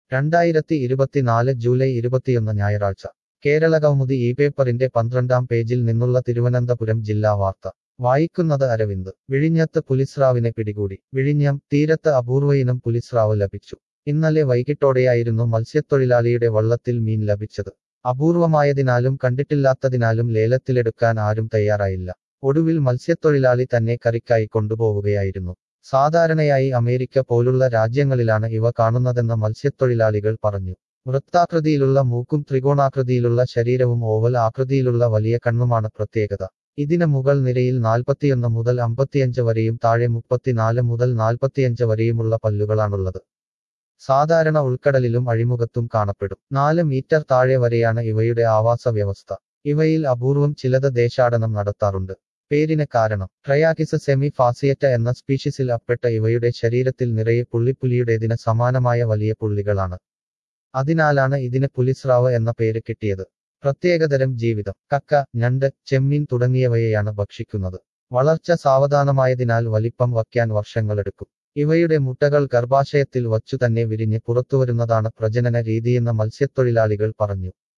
രണ്ടായിരത്തി ഇരുപത്തിനാല് ജൂലൈ ഇരുപത്തിയൊന്ന് ഞായറാഴ്ച കേരള കൗമുദി ഈ പേപ്പറിന്റെ പന്ത്രണ്ടാം പേജിൽ നിന്നുള്ള തിരുവനന്തപുരം ജില്ലാ വാർത്ത വായിക്കുന്നത് അരവിന്ദ് വിഴിഞ്ഞത്ത് പുലിസ്രാവിനെ പിടികൂടി വിഴിഞ്ഞം തീരത്ത് അപൂർവയിനം പുലിസ്രാവ് ലഭിച്ചു ഇന്നലെ വൈകിട്ടോടെയായിരുന്നു മത്സ്യത്തൊഴിലാളിയുടെ വള്ളത്തിൽ മീൻ ലഭിച്ചത് അപൂർവമായതിനാലും കണ്ടിട്ടില്ലാത്തതിനാലും ലേലത്തിലെടുക്കാൻ ആരും തയ്യാറായില്ല ഒടുവിൽ മത്സ്യത്തൊഴിലാളി തന്നെ കറിക്കായി കൊണ്ടുപോവുകയായിരുന്നു സാധാരണയായി അമേരിക്ക പോലുള്ള രാജ്യങ്ങളിലാണ് ഇവ കാണുന്നതെന്ന് മത്സ്യത്തൊഴിലാളികൾ പറഞ്ഞു വൃത്താകൃതിയിലുള്ള മൂക്കും ത്രികോണാകൃതിയിലുള്ള ശരീരവും ഓവൽ ആകൃതിയിലുള്ള വലിയ കണ്ണുമാണ് പ്രത്യേകത ഇതിന് മുകൾ നിരയിൽ നാൽപ്പത്തിയൊന്ന് മുതൽ അമ്പത്തിയഞ്ച് വരെയും താഴെ മുപ്പത്തിനാല് മുതൽ നാൽപ്പത്തിയഞ്ച് വരെയുമുള്ള പല്ലുകളാണുള്ളത് സാധാരണ ഉൾക്കടലിലും അഴിമുഖത്തും കാണപ്പെടും നാല് മീറ്റർ താഴെ വരെയാണ് ഇവയുടെ ആവാസ വ്യവസ്ഥ ഇവയിൽ അപൂർവം ചിലത് ദേശാടനം നടത്താറുണ്ട് പേരിന് കാരണം ട്രയാക്കിസ് സെമി ഫാസിയറ്റ എന്ന സ്പീഷീസിൽ അപ്പെട്ട ഇവയുടെ ശരീരത്തിൽ നിറയെ പുള്ളിപ്പുലിയുടേതിന് സമാനമായ വലിയ പുള്ളികളാണ് അതിനാലാണ് ഇതിന് പുലിസ്രാവ് എന്ന പേര് കിട്ടിയത് പ്രത്യേകതരം ജീവിതം കക്ക ഞണ്ട് ചെമ്മീൻ തുടങ്ങിയവയെയാണ് ഭക്ഷിക്കുന്നത് വളർച്ച സാവധാനമായതിനാൽ വലിപ്പം വയ്ക്കാൻ വർഷങ്ങളെടുക്കും ഇവയുടെ മുട്ടകൾ ഗർഭാശയത്തിൽ വച്ചു തന്നെ വിരിഞ്ഞ് പുറത്തുവരുന്നതാണ് പ്രജനന രീതിയെന്ന് മത്സ്യത്തൊഴിലാളികൾ പറഞ്ഞു